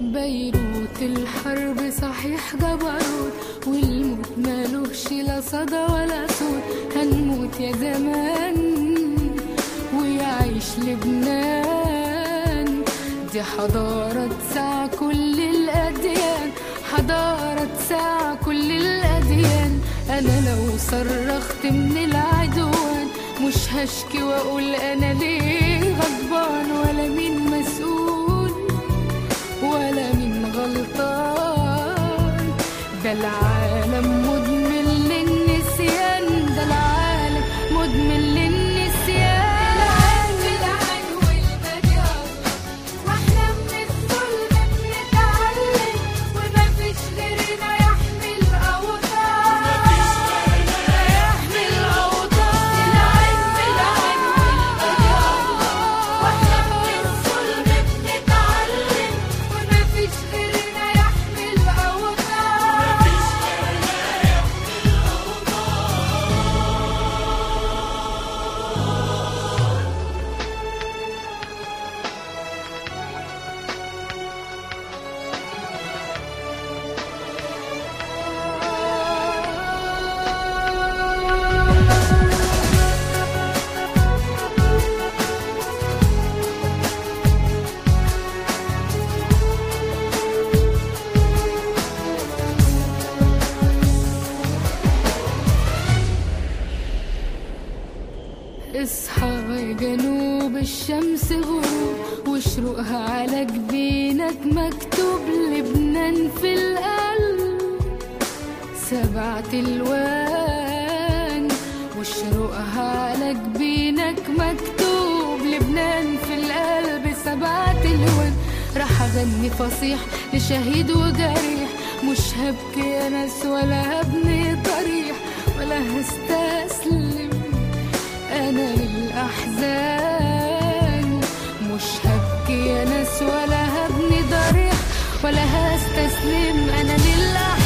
بيروت الحرب صحيح جبروت والموت مالوش لا صدى ولا صوت هنموت يا زمان ويعيش لبنان دي حضارة تسع كل الأديان حضارة تسع كل الأديان أنا لو صرخت من العدوان مش هشكي وأقول أنا ليه غضبان ولا مين مسؤول ولا مين غلطان ده العالم مدمن للنسيان ده العالم مدمن للنسيان العين العين والمجال واحنا من الظلم بنتعلم ومفيش غيرنا يحمي الاوطان يحمي الاوطان العين العين والمجال واحنا من الظلم بنتعلم ومفيش غيرنا يحمي الاوطان اصحى يا جنوب الشمس غروب وشروقها على جبينك مكتوب لبنان في القلب سبعة الوان وشروقها على جبينك مكتوب لبنان في القلب سبعة الوان راح اغني فصيح لشهيد وجريح مش هبكي يا ناس ولا هبني ضريح ولا هستسلم أنا للأحزان مش هبكي يا ناس ولا هبني ضريح ولا هستسلم أنا للأحزان